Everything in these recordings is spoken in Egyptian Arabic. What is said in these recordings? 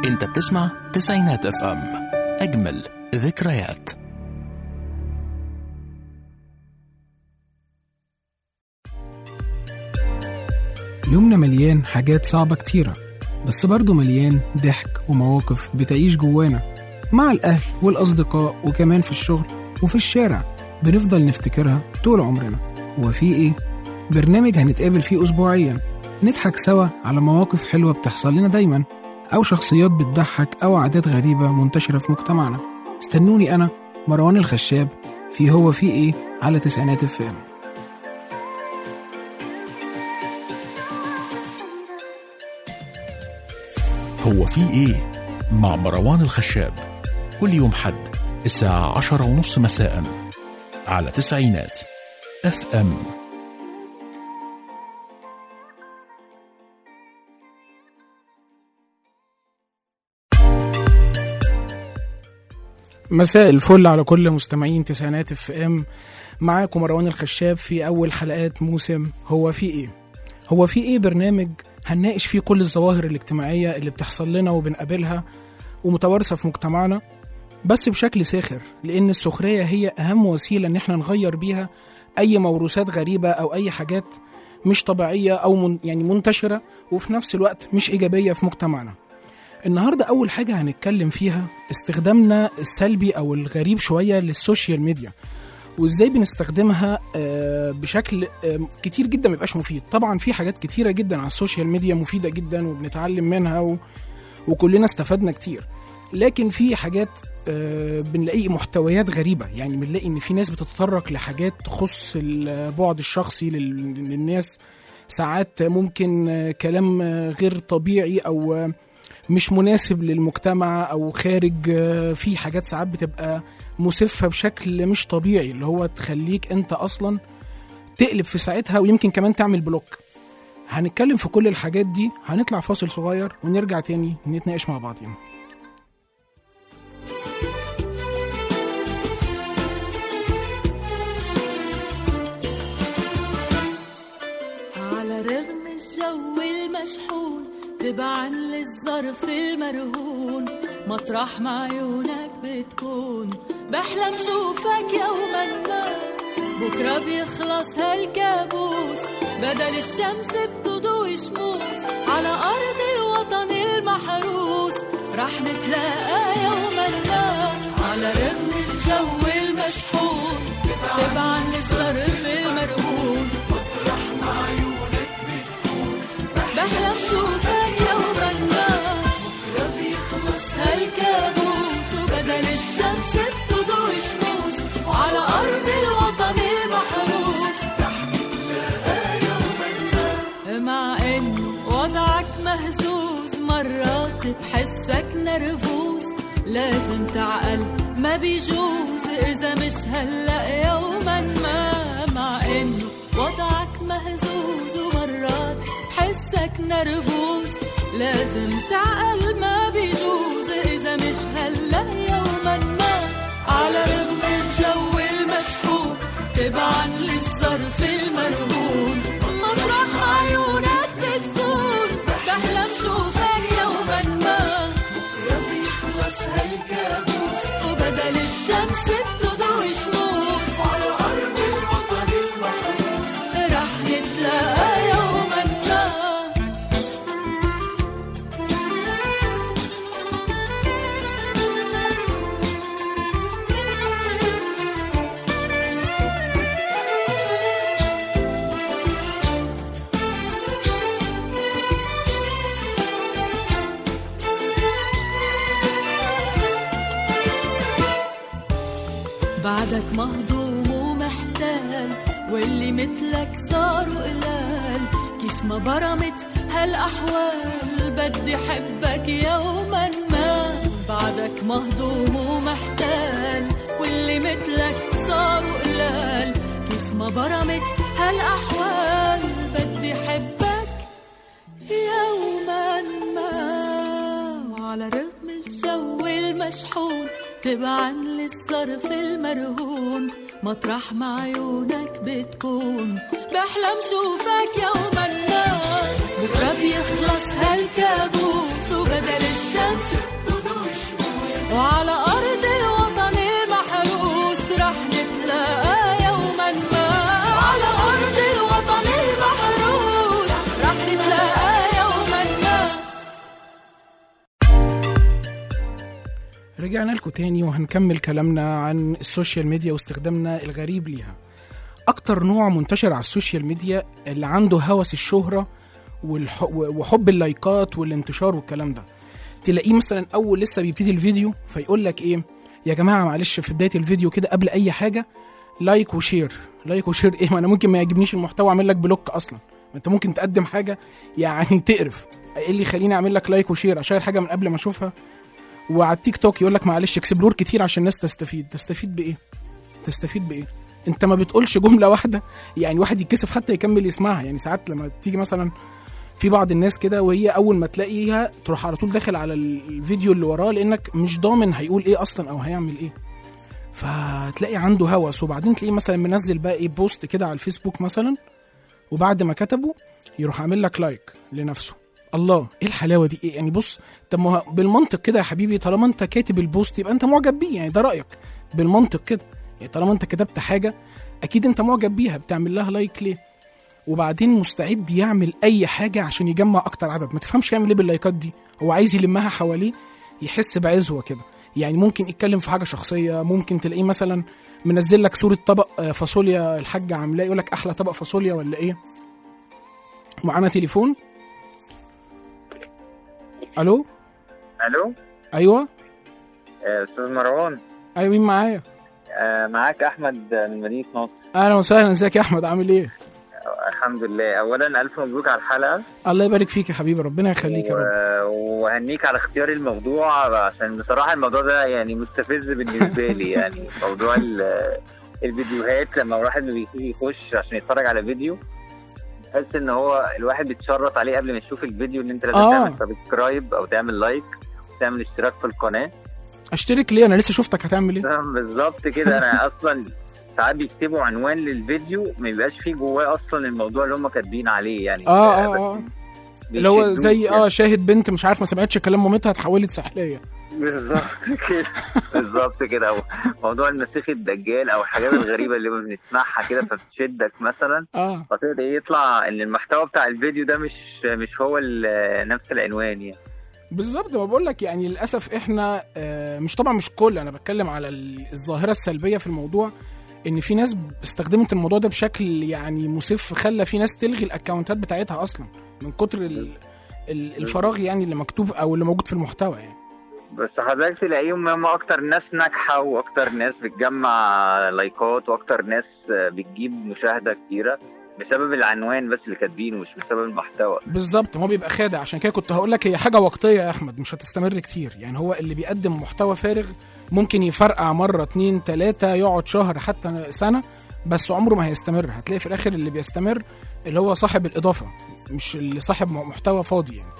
انت بتسمع تسعينات اف ام اجمل ذكريات يومنا مليان حاجات صعبة كتيرة بس برضه مليان ضحك ومواقف بتعيش جوانا مع الأهل والأصدقاء وكمان في الشغل وفي الشارع بنفضل نفتكرها طول عمرنا هو في إيه؟ برنامج هنتقابل فيه أسبوعيا نضحك سوا على مواقف حلوة بتحصل لنا دايما أو شخصيات بتضحك أو عادات غريبة منتشرة في مجتمعنا استنوني أنا مروان الخشاب في هو في إيه على تسعينات الفام هو في ايه مع مروان الخشاب كل يوم حد الساعة عشرة ونص مساء على تسعينات اف ام مساء الفل على كل مستمعين تسعينات اف ام معاكم مروان الخشاب في اول حلقات موسم هو في ايه هو في ايه برنامج هنناقش فيه كل الظواهر الاجتماعيه اللي بتحصل لنا وبنقابلها ومتوارثه في مجتمعنا بس بشكل ساخر لان السخريه هي اهم وسيله ان احنا نغير بيها اي موروثات غريبه او اي حاجات مش طبيعيه او من يعني منتشره وفي نفس الوقت مش ايجابيه في مجتمعنا النهارده اول حاجه هنتكلم فيها استخدامنا السلبي او الغريب شويه للسوشيال ميديا وازاي بنستخدمها آه، بشكل آه، كتير جدا ما يبقاش مفيد طبعا في حاجات كتيره جدا على السوشيال ميديا مفيده جدا وبنتعلم منها و... وكلنا استفدنا كتير لكن في حاجات آه، بنلاقي محتويات غريبه يعني بنلاقي ان في ناس بتتطرق لحاجات تخص البعد الشخصي لل- للناس ساعات ممكن آه، كلام آه، غير طبيعي او آه، مش مناسب للمجتمع او خارج آه، في حاجات ساعات بتبقى مسفه بشكل مش طبيعي اللي هو تخليك انت اصلا تقلب في ساعتها ويمكن كمان تعمل بلوك هنتكلم في كل الحاجات دي هنطلع فاصل صغير ونرجع تاني نتناقش مع بعضين على رغم الجو المشحون تبعا للظرف المرهون مطرح ما عيونك بتكون بحلم شوفك يوما ما بكرة بيخلص هالكابوس بدل الشمس بتضوي شموس على أرض الوطن المحروس رح نتلاقى يوما ما على رغم الجو المشحون تبعا للظرف المرهون بحلم شوفك يوما ما بكرة بيخلص هالكابوس وبدل الشمس بتضوي شموس وعلى أرض الوطن المحروس مع إن وضعك مهزوز مرات بحسك نرفوز لازم تعقل ما بيجوز إذا مش هلأ يوما ما مع إنه وضعك مهزوز ومرات بحسك نرفوز لازم تعقل ما بيجوز إذا مش هلأ يوما ما على رغم الجو المشحون تبعا للظرف المرهون مطرح ما عيونك بتكون بحلم شوفك يوما ما بكرة بيخلص هالكابوس وبدل الشمس بتضوي شموس على أرض الوطن المحروس رح نتلاقى يوما ما بعدك مهضوم ومحتال واللي مثلك صاروا قلال كيف ما برمت هالأحوال بدي حبك يوما ما بعدك مهضوم ومحتال واللي مثلك صاروا قلال كيف ما برمت هالأحوال بدي حبك يوما ما وعلى رغم الجو المشحون تبعا للظرف المرهون مطرح ما عيونك بتكون بحلم شوفك يوما ما بكرة بيخلص هالكابوس وبدل الشمس رجعنا لكم تاني وهنكمل كلامنا عن السوشيال ميديا واستخدامنا الغريب ليها اكتر نوع منتشر على السوشيال ميديا اللي عنده هوس الشهرة والح... وحب اللايكات والانتشار والكلام ده تلاقيه مثلا اول لسه بيبتدي الفيديو فيقول لك ايه يا جماعه معلش في بدايه الفيديو كده قبل اي حاجه لايك وشير لايك وشير ايه ما انا ممكن ما يعجبنيش المحتوى اعمل لك بلوك اصلا ما انت ممكن تقدم حاجه يعني تقرف ايه اللي يخليني اعمل لك لايك وشير اشير حاجه من قبل ما اشوفها وعلى التيك توك يقول لك معلش اكسبلور كتير عشان الناس تستفيد تستفيد بايه تستفيد بايه انت ما بتقولش جمله واحده يعني واحد يتكسف حتى يكمل يسمعها يعني ساعات لما تيجي مثلا في بعض الناس كده وهي اول ما تلاقيها تروح على طول داخل على الفيديو اللي وراه لانك مش ضامن هيقول ايه اصلا او هيعمل ايه فتلاقي عنده هوس وبعدين تلاقيه مثلا منزل بقى ايه بوست كده على الفيسبوك مثلا وبعد ما كتبه يروح عامل لك لايك لنفسه الله ايه الحلاوه دي ايه يعني بص طب ما هو بالمنطق كده يا حبيبي طالما انت كاتب البوست يبقى انت معجب بيه يعني ده رايك بالمنطق كده يعني طالما انت كتبت حاجه اكيد انت معجب بيها بتعمل لها لايك ليه وبعدين مستعد يعمل اي حاجه عشان يجمع اكتر عدد ما تفهمش يعمل ايه باللايكات دي هو عايز يلمها حواليه يحس بعزوه كده يعني ممكن يتكلم في حاجه شخصيه ممكن تلاقيه مثلا منزل لك صوره طبق آه، فاصوليا الحاجه عاملاه يقول لك احلى طبق فاصوليا ولا ايه معانا تليفون الو الو ايوه آه، استاذ مروان ايوه مين معايا آه، معاك احمد من مدينه نصر اهلا وسهلا ازيك يا احمد عامل ايه آه، الحمد لله اولا الف مبروك على الحلقه الله يبارك فيك يا حبيبي ربنا يخليك يا رب و- وهنيك على اختيار الموضوع عشان بصراحه الموضوع ده يعني مستفز بالنسبه لي يعني موضوع ال- الفيديوهات لما الواحد بيجي يخش عشان يتفرج على فيديو تحس ان هو الواحد بيتشرط عليه قبل ما يشوف الفيديو ان انت لازم آه. تعمل سبسكرايب او تعمل لايك تعمل اشتراك في القناه اشترك ليه انا لسه شفتك هتعمل ايه بالظبط كده انا اصلا ساعات بيكتبوا عنوان للفيديو ما بيبقاش فيه جواه اصلا الموضوع اللي هم كاتبين عليه يعني اه اه بس اه اللي هو بيشدوك زي يعني. اه شاهد بنت مش عارف ما سمعتش كلام مامتها اتحولت سحليه بالظبط كده بالظبط كده أو موضوع المسيح الدجال او الحاجات الغريبه اللي بنسمعها كده فبتشدك مثلا اه فتبدا يطلع ان المحتوى بتاع الفيديو ده مش مش هو ال- نفس العنوان يعني بالظبط ما بقول لك يعني للاسف احنا آه مش طبعا مش كل انا بتكلم على ال- الظاهره السلبيه في الموضوع ان في ناس استخدمت الموضوع ده بشكل يعني مسف خلى في ناس تلغي الاكونتات بتاعتها اصلا من كتر ال- ال- الفراغ يعني اللي مكتوب او اللي موجود في المحتوى يعني بس حضرتك تلاقيهم هم اكتر ناس ناجحه واكتر ناس بتجمع لايكات واكتر ناس بتجيب مشاهده كتيره بسبب العنوان بس اللي كاتبينه مش بسبب المحتوى بالظبط هو بيبقى خادع عشان كده كنت هقول لك هي حاجه وقتيه يا احمد مش هتستمر كتير يعني هو اللي بيقدم محتوى فارغ ممكن يفرقع مره اتنين تلاته يقعد شهر حتى سنه بس عمره ما هيستمر هتلاقي في الاخر اللي بيستمر اللي هو صاحب الاضافه مش اللي صاحب محتوى فاضي يعني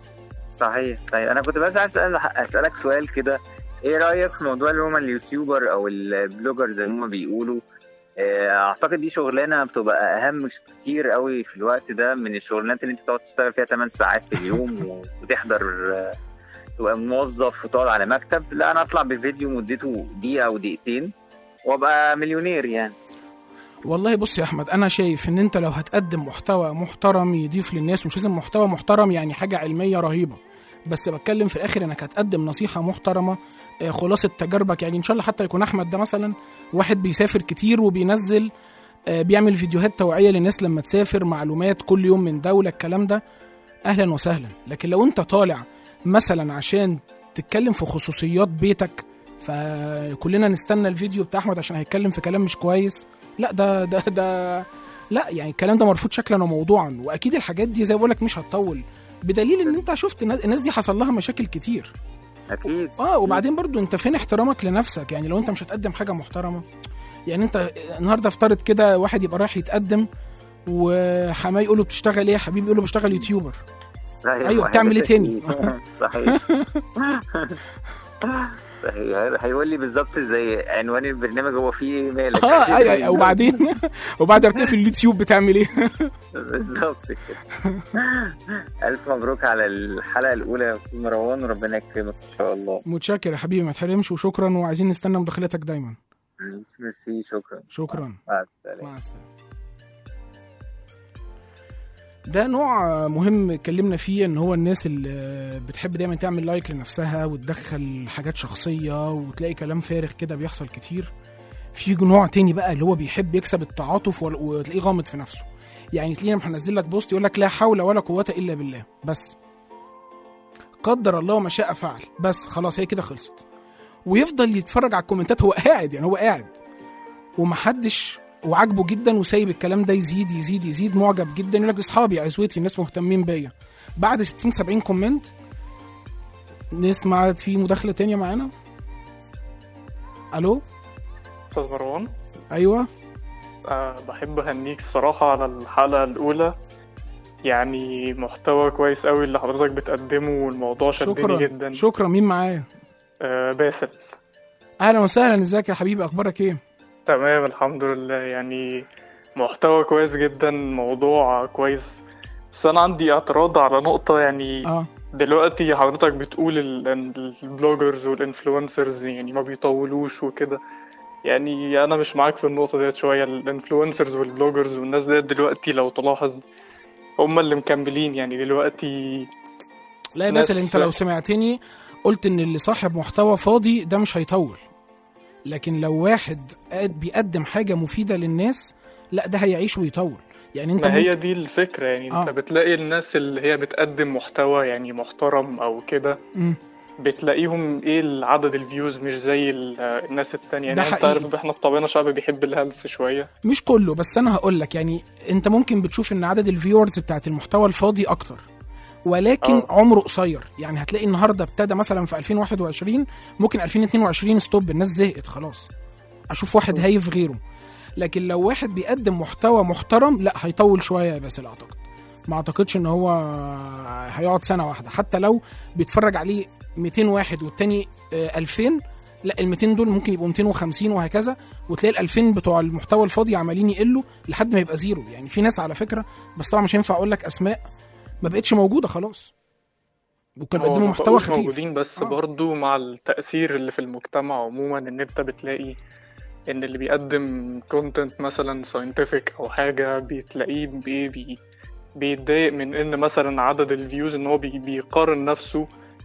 صحيح طيب انا كنت بس عايز أسأل اسالك سؤال كده ايه رايك في موضوع اللي هم اليوتيوبر او البلوجر زي ما هم بيقولوا آه، اعتقد دي شغلانه بتبقى اهم كتير قوي في الوقت ده من الشغلانات اللي انت تقعد تشتغل فيها 8 ساعات في اليوم وتحضر آه، تبقى موظف وتقعد على مكتب لا انا اطلع بفيديو مدته دقيقه او دقيقتين وابقى مليونير يعني والله بص يا احمد انا شايف ان انت لو هتقدم محتوى محترم يضيف للناس مش لازم محتوى محترم يعني حاجه علميه رهيبه بس بتكلم في الاخر انك هتقدم نصيحه محترمه آه، خلاصه تجاربك يعني ان شاء الله حتى يكون احمد ده مثلا واحد بيسافر كتير وبينزل آه، بيعمل فيديوهات توعيه للناس لما تسافر معلومات كل يوم من دوله الكلام ده اهلا وسهلا لكن لو انت طالع مثلا عشان تتكلم في خصوصيات بيتك فكلنا نستنى الفيديو بتاع احمد عشان هيتكلم في كلام مش كويس لا ده ده ده لا يعني الكلام ده مرفوض شكلا وموضوعا واكيد الحاجات دي زي ما بقول لك مش هتطول بدليل ان انت شفت الناس الناس دي حصل لها مشاكل كتير اكيد اه وبعدين برضو انت فين احترامك لنفسك يعني لو انت مش هتقدم حاجه محترمه يعني انت النهارده افترض كده واحد يبقى رايح يتقدم وحماه يقول له بتشتغل ايه يا حبيبي يقول له بشتغل يوتيوبر أيوة، بتعمل إيه تاني؟ صحيح صحيح هيقول لي بالظبط زي عنوان البرنامج هو فيه ايه مالك اه ايوه أيوة. وبعدين وبعد ما تقفل اليوتيوب بتعمل ايه بالظبط كده الف مبروك على الحلقه الاولى يا استاذ مروان وربنا يكرمك ان شاء الله متشكر يا حبيبي ما تحرمش وشكرا وعايزين نستنى مداخلتك دايما ميرسي شكرا شكرا مع السلامه مع السلامه ده نوع مهم اتكلمنا فيه ان هو الناس اللي بتحب دايما تعمل لايك لنفسها وتدخل حاجات شخصيه وتلاقي كلام فارغ كده بيحصل كتير في نوع تاني بقى اللي هو بيحب يكسب التعاطف وال- وتلاقيه غامض في نفسه يعني تلاقينا لما هنزل لك بوست يقول لك لا حول ولا قوه الا بالله بس قدر الله ما شاء فعل بس خلاص هي كده خلصت ويفضل يتفرج على الكومنتات هو قاعد يعني هو قاعد ومحدش وعاجبه جدا وسايب الكلام ده يزيد يزيد يزيد معجب جدا يقول لك اصحابي عزوتي الناس مهتمين بيا بعد 60 70 كومنت نسمع في مداخله تانية معانا الو استاذ مروان ايوه أه بحب اهنيك الصراحه على الحلقه الاولى يعني محتوى كويس قوي اللي حضرتك بتقدمه والموضوع شدني شكرا جدا شكرا مين معايا أه باسل اهلا وسهلا ازيك يا حبيبي اخبارك ايه تمام الحمد لله يعني محتوى كويس جدا موضوع كويس بس انا عندي اعتراض على نقطه يعني اه دلوقتي حضرتك بتقول ال- ال- البلوجرز والانفلونسرز يعني ما بيطولوش وكده يعني انا مش معاك في النقطه ديت شويه الانفلونسرز والبلوجرز والناس ديت دلوقتي لو تلاحظ هم اللي مكملين يعني دلوقتي لا يا ناس- باسل انت لو سمعتني قلت ان اللي صاحب محتوى فاضي ده مش هيطول لكن لو واحد قاد- بيقدم حاجه مفيده للناس لا ده هيعيش ويطول يعني انت ما هي ممكن- دي الفكره يعني آه. انت بتلاقي الناس اللي هي بتقدم محتوى يعني محترم او كده مم. بتلاقيهم ايه عدد الفيوز مش زي ال- الناس التانية ده يعني انت حقيقي. عارف احنا بطبعنا شعب بيحب الهلس شويه مش كله بس انا هقول لك يعني انت ممكن بتشوف ان عدد الفيورز بتاعت المحتوى الفاضي اكتر ولكن آه. عمره قصير يعني هتلاقي النهارده ابتدى مثلا في 2021 ممكن 2022 ستوب الناس زهقت خلاص اشوف واحد هايف غيره لكن لو واحد بيقدم محتوى محترم لا هيطول شويه يا باسل اعتقد ما اعتقدش ان هو هيقعد سنه واحده حتى لو بيتفرج عليه 200 واحد والتاني آه، 2000 لا ال 200 دول ممكن يبقوا 250 وهكذا وتلاقي ال 2000 بتوع المحتوى الفاضي عمالين يقلوا لحد ما يبقى زيرو يعني في ناس على فكره بس طبعا مش هينفع اقول لك اسماء ما بقتش موجوده خلاص وكانوا هو بيقدموا ما محتوى بقوش خفيف موجودين بس آه. آه. برضو مع التأثير اللي في المجتمع عموما ان انت بتلاقي ان اللي بيقدم كونتنت مثلا ساينتفك او حاجة بتلاقيه بي بي بيتضايق من ان مثلا عدد الفيوز ان هو بي بيقارن نفسه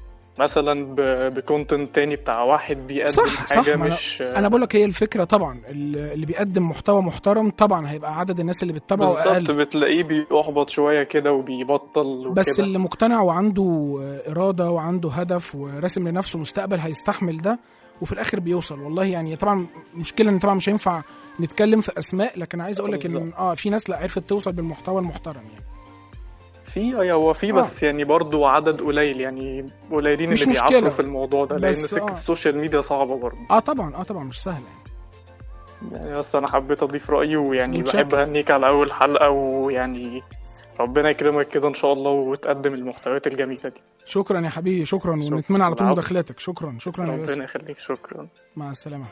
مثلا بكونتنت تاني بتاع واحد بيقدم صح صح حاجة ما أنا, مش انا بقول لك هي الفكره طبعا اللي بيقدم محتوى محترم طبعا هيبقى عدد الناس اللي بتتابعه بالظبط اقل بتلاقيه بيحبط شوية كده وبيبطل وكده بس اللي مقتنع وعنده اراده وعنده هدف وراسم لنفسه مستقبل هيستحمل ده وفي الاخر بيوصل والله يعني طبعا مشكله ان طبعا مش هينفع نتكلم في اسماء لكن عايز اقول لك ان بالظبط. اه في ناس لا عرفت توصل بالمحتوى المحترم يعني في أي هو في آه. بس يعني برضو عدد قليل يعني قليلين مش اللي مشكلة. بيعافروا في الموضوع ده لأن بس سكة آه. السوشيال ميديا صعبة برضو اه طبعا اه طبعا مش سهله يعني يعني بس أنا حبيت أضيف رأيي ويعني متشكر. بحب أهنيك على أول حلقة ويعني ربنا يكرمك كده إن شاء الله وتقدم المحتويات الجميلة دي شكرا يا حبيبي شكرا شكراً. ونتمنى على طول العفو. مداخلاتك شكرا شكرا يا باسل ربنا يخليك شكرا مع السلامة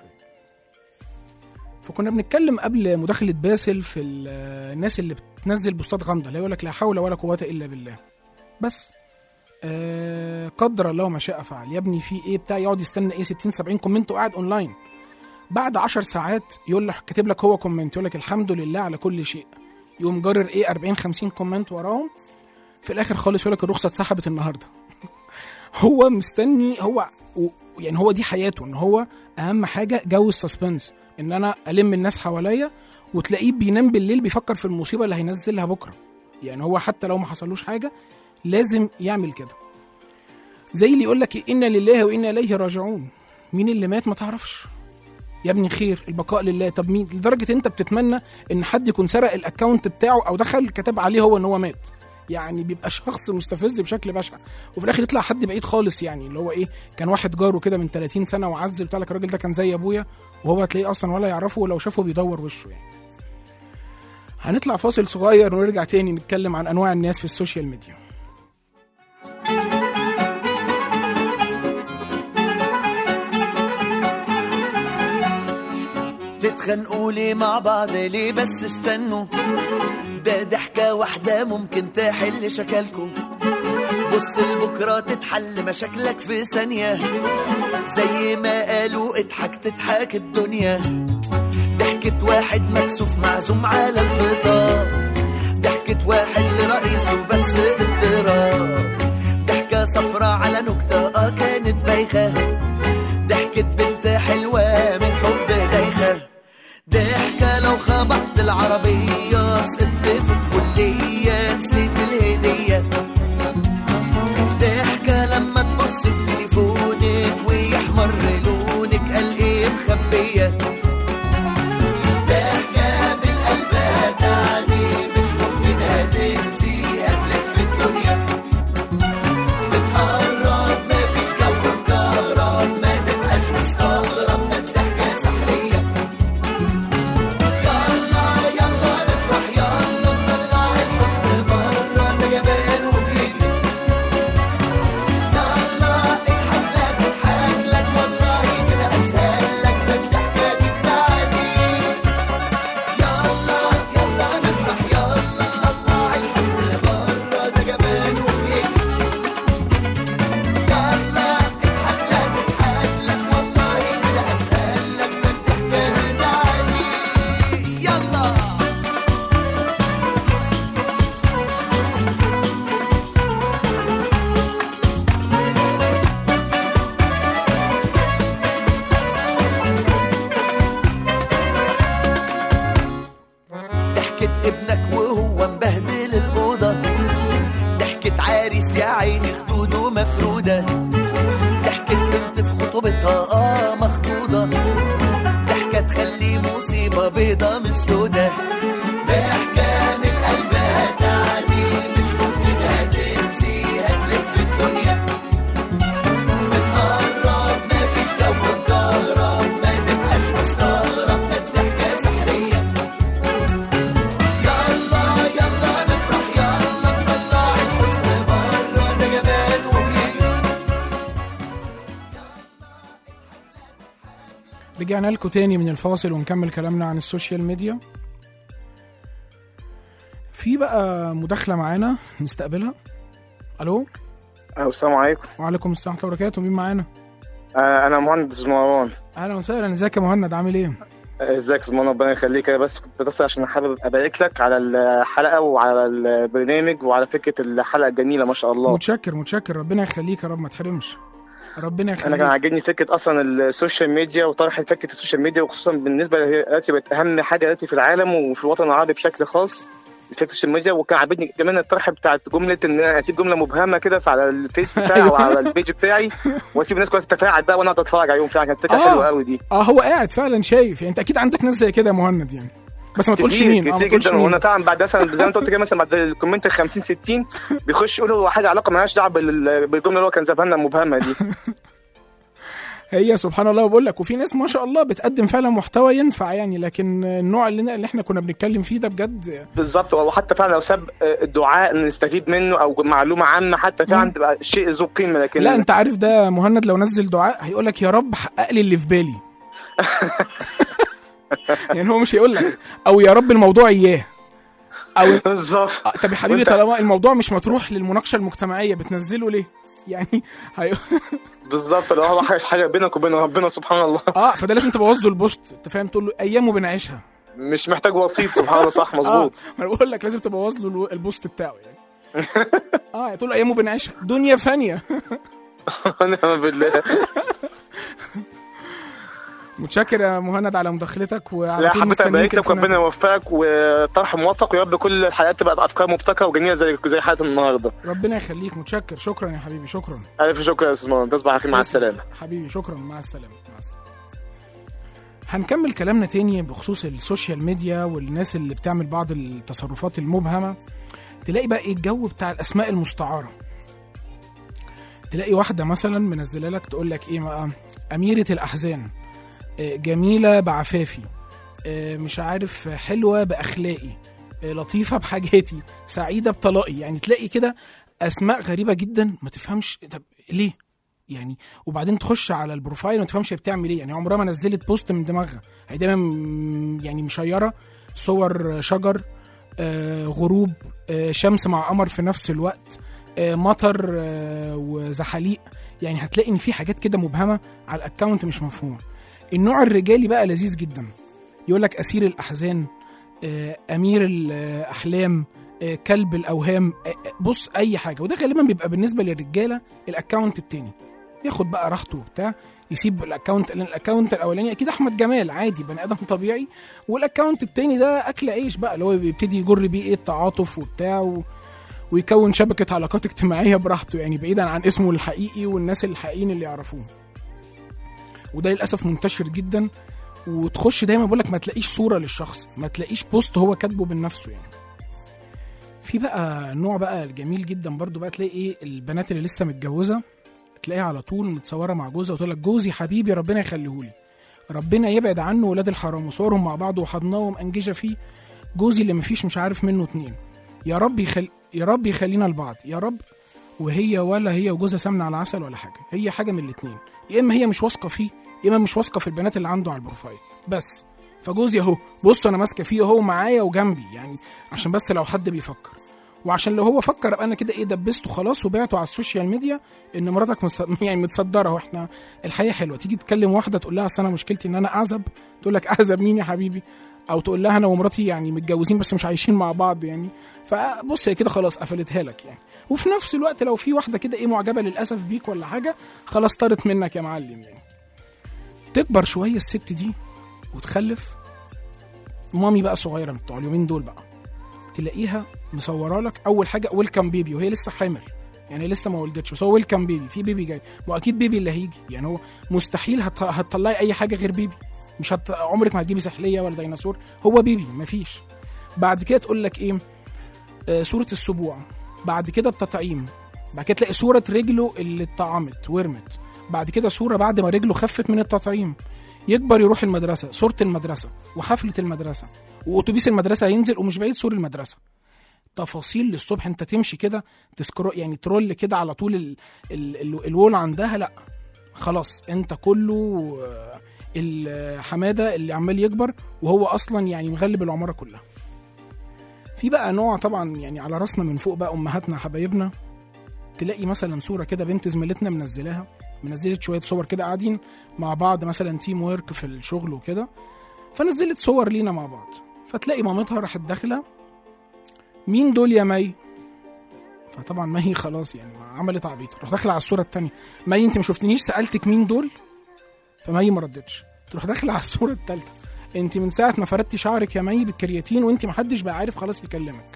فكنا بنتكلم قبل مداخلة باسل في ال- الناس اللي بتنزل بوستات غامضة اللي يقول لك لا حول ولا قوة إلا بالله بس آه قدر الله ما شاء فعل يا ابني في ايه بتاع يقعد يستنى ايه 60 70 كومنت وقاعد اونلاين بعد 10 ساعات يقول لك كاتب لك هو كومنت يقول لك الحمد لله على كل شيء يقوم جرر ايه 40 50 كومنت وراهم في الاخر خالص يقول لك الرخصه اتسحبت النهارده هو مستني هو و- يعني هو دي حياته ان هو اهم حاجه جو السسبنس ان انا الم الناس حواليا وتلاقيه بينام بالليل بيفكر في المصيبه اللي هينزلها بكره يعني هو حتى لو ما حصلوش حاجه لازم يعمل كده زي اللي يقول لك انا لله وانا اليه راجعون مين اللي مات ما تعرفش يا ابني خير البقاء لله طب مين لدرجه انت بتتمنى ان حد يكون سرق الاكونت بتاعه او دخل كتب عليه هو ان هو مات يعني بيبقى شخص مستفز بشكل بشع وفي الاخر يطلع حد بعيد خالص يعني اللي هو ايه كان واحد جاره كده من 30 سنه وعزل بتاع لك الراجل ده كان زي ابويا وهو هتلاقيه اصلا ولا يعرفه ولو شافه بيدور وشه يعني هنطلع فاصل صغير ونرجع تاني نتكلم عن انواع الناس في السوشيال ميديا تتخانقوا ليه مع بعض ليه بس استنوا ده ضحكة واحدة ممكن تحل شكلكوا بص لبكرة تتحل مشاكلك في ثانية زي ما قالوا اضحك تضحك الدنيا ضحكة واحد مكسوف معزوم على الفطار ضحكة واحد لرئيسه بس اضطراب ضحكة صفرة على نكتة اه كانت بايخة ضحكة بنت حلوة من حب دايخة ضحكة لو خبطت العربية سقطت في الكلية نسيت الهدية ضحكة لما تبص في تليفونك ويحمر لونك قال ايه مخبية ضحكة بالقلب هتعني مش ممكن هتنسي هتلف الدنيا بتقرب مفيش جو مكهرب ما تبقاش مستغرب ده الضحكة سحرية يلا يلا نفرح يلا نطلع الحزن بره ده جبان وبيجري يلا اضحك لك اضحك لك والله كده اسهل لك ده الضحكة دي بتاعتي يلا يلا نفرح يلا نطلع الحزن بره ده جبان وبيجري يلا اضحك لك اضحك لك والله كده اسهل لك ده الضحكة بتاعتي يلا ضحكة ابنك وهو مبهدل الأوضة ضحكة عريس يا عيني خدوده مفرودة ضحكة بنت في خطوبتها اه مخطوطة ضحكة تخلي مصيبة بيضة مش سودة ضحكة من القلب هتعدي مش ممكن هتنسي هتلف الدنيا بتقرب مفيش جو مكهرب ما تبقاش مستغرب ده الضحكة سحرية يلا يلا نفرح يلا نطلع الحزن بره ده جبان وبيجري رجعنا لكم تاني من الفاصل ونكمل كلامنا عن السوشيال ميديا في بقى مداخلة معانا نستقبلها الو السلام عليكم وعليكم السلام ورحمة الله وبركاته مين معانا آه، انا مهندس مروان اهلا وسهلا ازيك يا مهند عامل ايه آه، ازيك يا زمان ربنا يخليك انا بس كنت بس عشان حابب ابارك لك على الحلقه وعلى البرنامج وعلى فكره الحلقه الجميله ما شاء الله متشكر متشكر ربنا يخليك يا رب ما تحرمش ربنا انا كان يخليك عاجبني فكره اصلا السوشيال ميديا وطرح فكره السوشيال ميديا وخصوصا بالنسبه لهي دلوقتي بقت اهم حاجه دلوقتي في العالم وفي الوطن العربي بشكل خاص فكره السوشيال ميديا وكان عاجبني كمان الطرح بتاعت جمله ان انا اسيب جمله مبهمه كده على الفيس بتاعي او على البيج بتاعي واسيب الناس كلها تتفاعل بقى وانا اقعد اتفرج عليهم فعلا كانت فكره آه. حلوه قوي دي اه هو قاعد فعلا شايف يعني انت اكيد عندك ناس زي كده يا مهند يعني بس ما تقولش كتير مين اه ما كتير تقولش جدا مين وانا فعلا بعد مثلا زي ما انت قلت كده مثلا بعد الكومنت ال 50 60 بيخش يقول هو حاجه علاقه مالهاش دعوه بال- بالجمله اللي هو كان زبانه مبهمه دي هي سبحان الله بقول لك وفي ناس ما شاء الله بتقدم فعلا محتوى ينفع يعني لكن النوع اللي, اللي احنا كنا بنتكلم فيه ده بجد بالظبط وحتى فعلا لو ساب الدعاء نستفيد منه او معلومه عامه حتى فعلا تبقى شيء ذو قيمه لكن لا انت عارف ده مهند لو نزل دعاء هيقول لك يا رب حقق لي اللي في بالي يعني هو مش هيقول لك او يا رب الموضوع اياه او بالظبط آه، طب يا حبيبي وانت- طالما الموضوع مش مطروح للمناقشه المجتمعيه بتنزله ليه يعني هي... بالظبط لو هو حاجه حاجه بينك وبين ربنا سبحان الله اه فده لازم تبوظ له البوست انت فاهم تقول له ايامه بنعيشها مش محتاج وسيط سبحان الله صح مظبوط اه ما انا بقول لك لازم تبوظ له الو- البوست بتاعه يعني اه تقول له ايامه بنعيشها دنيا فانيه ونعم بالله متشكر يا مهند على مداخلتك وعلى لا طول حبيت مستنيين ابارك لك تليفوناتك. ربنا يوفقك وطرح موفق ويا رب كل الحلقات تبقى بافكار مبتكره وجميله زي زي حلقه النهارده ربنا يخليك متشكر شكرا يا حبيبي شكرا الف شكر يا استاذ تصبح على خير مع السلامه حبيبي شكرا مع السلامه مع السلامه هنكمل كلامنا تاني بخصوص السوشيال ميديا والناس اللي بتعمل بعض التصرفات المبهمه تلاقي بقى ايه الجو بتاع الاسماء المستعاره تلاقي واحده مثلا منزله لك تقول لك ايه بقى اميره الاحزان آه، جميله بعفافي آه، مش عارف حلوه باخلاقي آه، لطيفه بحاجاتي سعيده بطلاقي يعني تلاقي كده اسماء غريبه جدا ما تفهمش طب ليه يعني وبعدين تخش على البروفايل ما تفهمش هي بتعمل ايه يعني عمرها ما نزلت بوست من دماغها هي دايما م- يعني مشيره صور شجر آه غروب آه شمس مع قمر في نفس الوقت آه مطر آه وزحاليق يعني هتلاقي ان في حاجات كده مبهمه على الاكونت مش مفهومه النوع الرجالي بقى لذيذ جدا يقول لك اسير الاحزان آه امير الاحلام آه، كلب الاوهام آه، آه، بص اي حاجه وده غالبا بيبقى بالنسبه للرجاله الاكونت التاني ياخد بقى راحته وبتاع يسيب الاكونت لان الاكونت الاولاني اكيد احمد جمال عادي بني ادم طبيعي والاكونت التاني ده اكل عيش بقى اللي هو بيبتدي يجر بيه ايه التعاطف وبتاع و... ويكون شبكه علاقات اجتماعيه براحته يعني بعيدا عن اسمه الحقيقي والناس الحقيقيين اللي يعرفوه وده للاسف منتشر جدا وتخش دايما بقول لك ما تلاقيش صوره للشخص ما تلاقيش بوست هو كاتبه بنفسه يعني في بقى نوع بقى جميل جدا برضو بقى تلاقي ايه البنات اللي لسه متجوزه تلاقيها على طول متصوره مع جوزها وتقول لك جوزي حبيبي ربنا يخليهولي ربنا يبعد عنه ولاد الحرام وصورهم مع بعض وحضناه ومأنججه فيه جوزي اللي مفيش مش عارف منه اتنين يا رب يخل... يا رب يخلينا لبعض يا رب وهي ولا هي وجوزها سمنه على عسل ولا حاجه هي حاجه من الاتنين يا اما هي مش واثقه فيه يا اما مش واثقه في البنات اللي عنده على البروفايل بس فجوزي اهو بص انا ماسكه فيه اهو معايا وجنبي يعني عشان بس لو حد بيفكر وعشان لو هو فكر ابقى انا كده ايه دبسته خلاص وبعته على السوشيال ميديا ان مراتك مص... يعني متصدره واحنا الحياه حلوه تيجي تكلم واحده تقول لها اصل انا مشكلتي ان انا اعزب تقول لك اعزب مين يا حبيبي او تقول لها انا ومراتي يعني متجوزين بس مش عايشين مع بعض يعني فبص هي كده خلاص قفلتها لك يعني وفي نفس الوقت لو في واحده كده ايه معجبه للاسف بيك ولا حاجه خلاص طارت منك يا معلم يعني تكبر شويه الست دي وتخلف مامي بقى صغيره من بتوع اليومين دول بقى تلاقيها مصوره لك اول حاجه ويلكم بيبي وهي لسه حامل يعني لسه ما ولدتش بس هو ويلكم بيبي في بيبي جاي واكيد بيبي اللي هيجي يعني هو مستحيل هت... هتطلعي اي حاجه غير بيبي مش هت... عمرك ما هتجيبي سحليه ولا ديناصور هو بيبي مفيش بعد كده تقول لك ايه آه صوره السبوع بعد كده التطعيم بعد كده تلاقي صوره رجله اللي اتطعمت ورمت بعد كده صوره بعد ما رجله خفت من التطعيم يكبر يروح المدرسه صوره المدرسه وحفله المدرسه واتوبيس المدرسه هينزل ومش بعيد سور المدرسه تفاصيل للصبح انت تمشي كده تسكرو يعني ترول كده على طول ال... ال... ال... الوول عندها لا خلاص انت كله آه، الحماده اللي عمال يكبر وهو اصلا يعني مغلب العماره كلها في بقى نوع طبعا يعني على راسنا من فوق بقى امهاتنا حبايبنا تلاقي مثلا صوره كده بنت زميلتنا منزلاها منزلت شويه صور كده قاعدين مع بعض مثلا تيم ورك في الشغل وكده فنزلت صور لينا مع بعض فتلاقي مامتها راحت داخله مين دول يا مي فطبعا مي خلاص يعني عملت عبيط تروح داخله على الصوره التانية مي انت ما شفتنيش سالتك مين دول فمي ما ردتش تروح داخله على الصوره التالتة انت من ساعه ما فردتي شعرك يا مي بالكرياتين وانت ما حدش بقى عارف خلاص يكلمك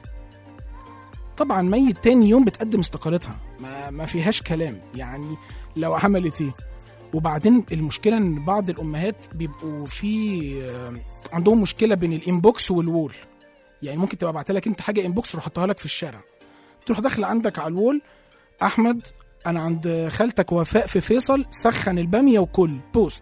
طبعا مي تاني يوم بتقدم استقالتها ما, ما فيهاش كلام يعني لو عملت ايه وبعدين المشكله ان بعض الامهات بيبقوا في آه، عندهم مشكله بين الانبوكس والوول يعني ممكن تبقى بعت لك انت حاجه انبوكس تروح حطها لك في الشارع تروح داخل عندك على الوول احمد انا عند خالتك وفاء في فيصل سخن الباميه وكل بوست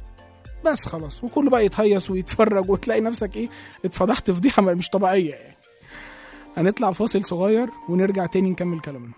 بس خلاص وكله بقى يتهيص ويتفرج وتلاقي نفسك ايه اتفضحت فضيحه مش طبيعيه يعني هنطلع فاصل صغير ونرجع تاني نكمل كلامنا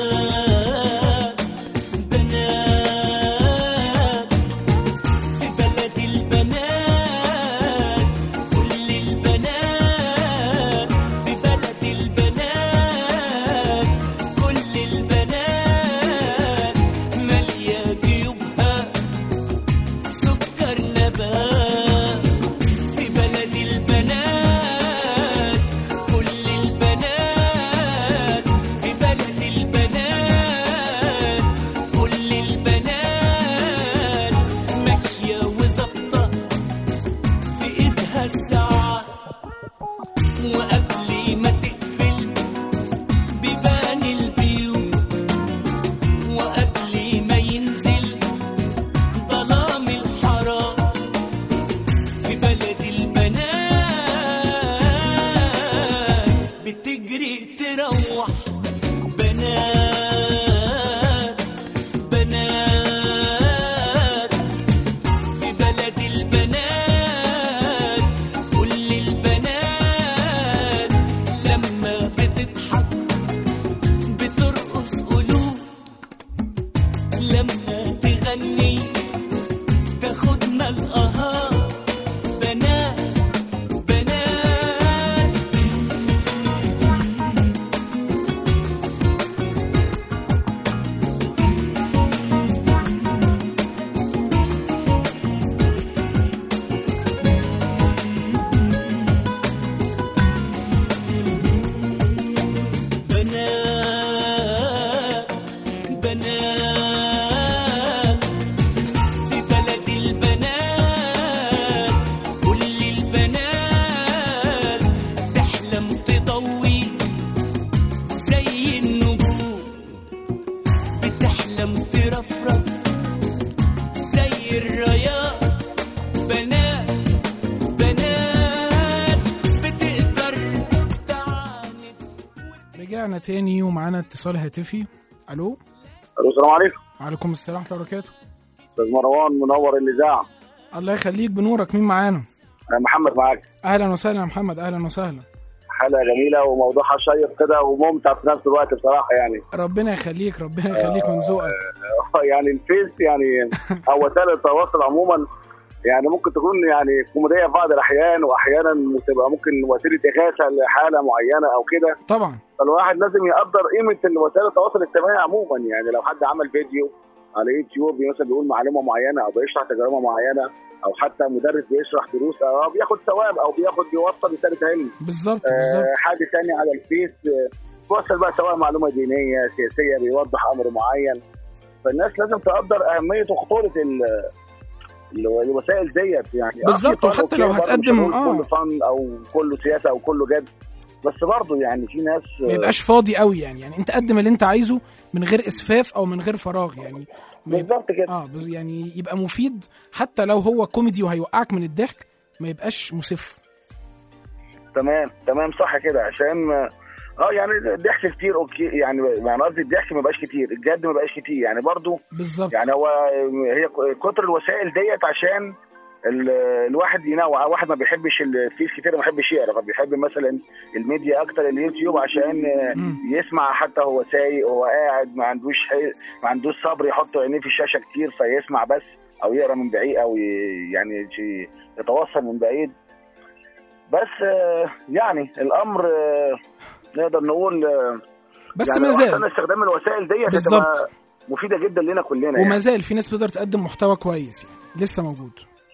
بنات بنات في تاخدنا القهار بنات بنات بنات بنات في بلد البنات كل البنات تحلم تضوي زي النجوم بتحلم ترفرف زي الرايات بنات بنات بتقدر تعاند رجعنا تاني ومعانا اتصال هاتفي الو الو السلام عليكم وعليكم السلام ورحمه الله وبركاته استاذ مروان منور الاذاعه الله يخليك بنورك مين معانا انا محمد معاك اهلا وسهلا يا محمد اهلا وسهلا حلقه جميله وموضوعها شيق كده وممتع في نفس الوقت بصراحه يعني ربنا يخليك ربنا يخليك من ذوقك يعني الفيس يعني او وسائل التواصل عموما يعني ممكن تكون يعني كوميديه في بعض الاحيان واحيانا تبقى ممكن وسيله اغاثه لحاله معينه او كده طبعا فالواحد لازم يقدر قيمه وسائل التواصل الاجتماعي عموما يعني لو حد عمل فيديو على يوتيوب مثلا بيقول معلومه معينه او بيشرح تجربه معينه او حتى مدرس بيشرح دروس او بياخد ثواب او بياخد بيوصل رساله علم بالظبط آه، بالظبط حاجه ثانيه على الفيس آه، بيوصل بقى سواء معلومه دينيه سياسيه بيوضح امر معين فالناس لازم تقدر اهميه وخطوره ال- ال- الوسائل ديت يعني آه، بالظبط، في فن وحتى لو وفي برضه هتقدم- مش هنقول آه. كله فن او كله سياسه او كله جد بس برضه يعني في ناس آه، ما يبقاش فاضي قوي يعني يعني انت قدم اللي انت عايزه من غير اسفاف او من غير فراغ يعني ما يبقى بالظبط كده اه بز- يعني يبقى مفيد حتى لو هو كوميدي وهيوقعك من الضحك ما يبقاش مسف تمام تمام صح كده عشان اه يعني الضحك كتير اوكي يعني يعني قصدي الضحك ما بقاش كتير الجد ما بقاش كتير يعني برضو بالظبط يعني هو هي كتر الوسائل ديت عشان ال- الواحد ينوع واحد ما بيحبش الفيس كتير ما بيحبش يقرا فبيحب مثلا الميديا اكتر اليوتيوب عشان مم. يسمع حتى هو سايق هو قاعد ما عندوش حي... ما عندوش صبر يحط عينيه في الشاشه كتير فيسمع بس او يقرا من بعيد او ي... يعني ي- يتواصل من بعيد بس آه، يعني الامر آه، نقدر نقول آه، بس يعني ما لو زال احسن استخدام الوسائل ديت بالظبط. هتبقى مفيده جدا لنا كلنا وما يعني. زال في ناس بتقدر تقدم محتوى كويس يعني لسه موجود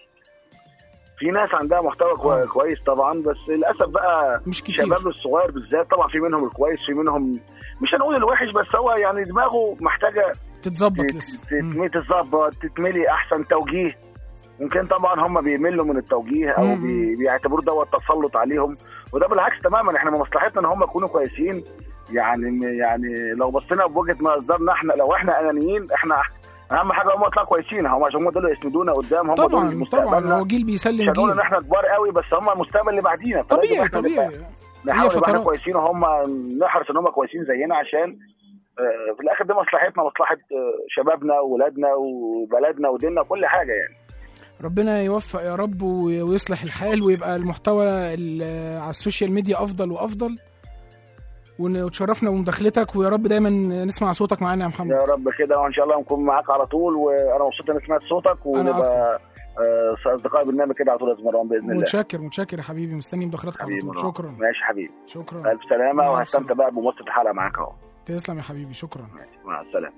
في ناس عندها محتوى كوي- آه. كويس طبعا بس للاسف بقى مش كتير الشباب الصغير بالذات طبعا في منهم الكويس في منهم مش هنقول الوحش بس هو يعني دماغه محتاجه تتظبط تت- لسه تت- مم. تتظبط تتملي احسن توجيه ممكن طبعا هم بيملوا من التوجيه او مم. بي- بيعتبروه دوت تسلط عليهم وده بالعكس تماما احنا من مصلحتنا ان هم يكونوا كويسين يعني يعني لو بصينا بوجهه نظرنا احنا لو احنا انانيين احنا اهم حاجه هم يطلعوا كويسين هم عشان هم دول اللي يسندونا قدام هم دول طبعا طبعا مستقبلنا هو جيل مش بيسلم هنقول ان جيل احنا كبار قوي بس هم المستقبل اللي بعدينا فلازم طبيعي احنا طبيعي نبقى- نحاول هي نبقى احنا فترات. كويسين وهم نحرص ان هم كويسين زينا عشان آه، في الاخر دي مصلحتنا مصلحه آه، شبابنا وولادنا وبلدنا وديننا كل حاجه يعني ربنا يوفق يا رب وي- ويصلح الحال ويبقى المحتوى ال- على السوشيال ميديا افضل وافضل ون- وتشرفنا بمداخلتك ويا رب دايما نسمع صوتك معانا يا محمد يا رب كده وان شاء الله نكون معاك على طول وانا مبسوط اني سمعت صوتك ونبقى آه، اصدقاء برنامج كده على طول يا أستاذ مروان باذن الله متشكر متشكر يا حبيبي مستني مداخلتك على حبيبي طول مروان. شكرا ماشي حبيبي شكرا الف سلامه مع وهستمتع السلامة. بقى بموسط الحلقه معاك اهو تسلم يا حبيبي شكرا ماشي، مع السلامه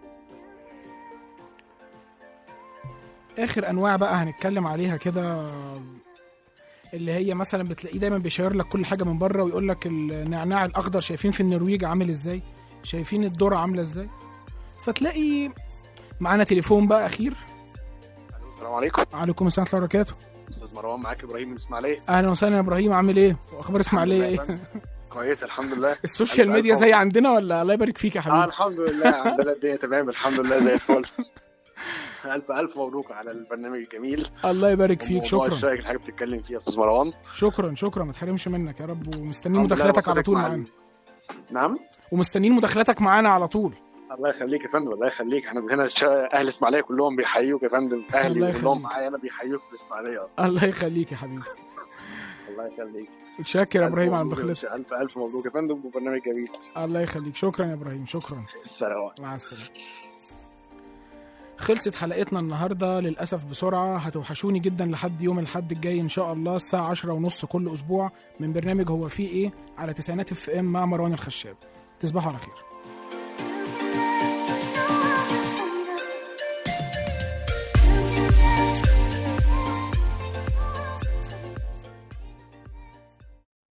اخر انواع بقى هنتكلم عليها كده اللي هي مثلا بتلاقيه دايما بيشير لك كل حاجه من بره ويقول لك النعناع الاخضر شايفين في النرويج عامل ازاي شايفين الذره عامله ازاي فتلاقي معانا تليفون بقى اخير السلام عليكم عليكم السلام ورحمه الله وبركاته استاذ مروان معاك ابراهيم من اسماعيليه اهلا وسهلا يا ابراهيم عامل ايه واخبار اسماعيليه الحمد لله ايه يا فندم. كويس الحمد لله السوشيال ألف ميديا ألف زي عندنا ولا الله يبارك فيك يا اه حبيبي الحمد لله عندنا الدنيا تمام الحمد لله زي الفل الف الف مبروك على البرنامج الجميل الله يبارك فيك وموضوع شكرا الشائك اللي حضرتك بتتكلم فيه يا استاذ مروان شكرا شكرا ما تحرمش منك يا رب ومستنيين الحمد لله مداخلتك على وقتك طول مع معانا ال- نعم ومستنيين مداخلتك معانا على طول الله يخليك يا فندم الله يخليك احنا هنا شا- اهل اسماعيليه كلهم بيحيوك يا فندم الله اهلي يخليك. كلهم معايا انا بيحيوك في الاسماعيليه الله يخليك يا حبيبي الله يخليك متشكر يا ألف ابراهيم على مبروك يا مداخلتك باشا. الف الف مبروك يا فندم وبرنامج جميل الله يخليك شكرا يا ابراهيم شكرا السلام عليكم مع السلامه خلصت حلقتنا النهاردة للأسف بسرعة هتوحشوني جدا لحد يوم الحد الجاي إن شاء الله الساعة عشرة ونص كل أسبوع من برنامج هو فيه إيه على تسعينات اف ام مع مروان الخشاب تصبحوا على خير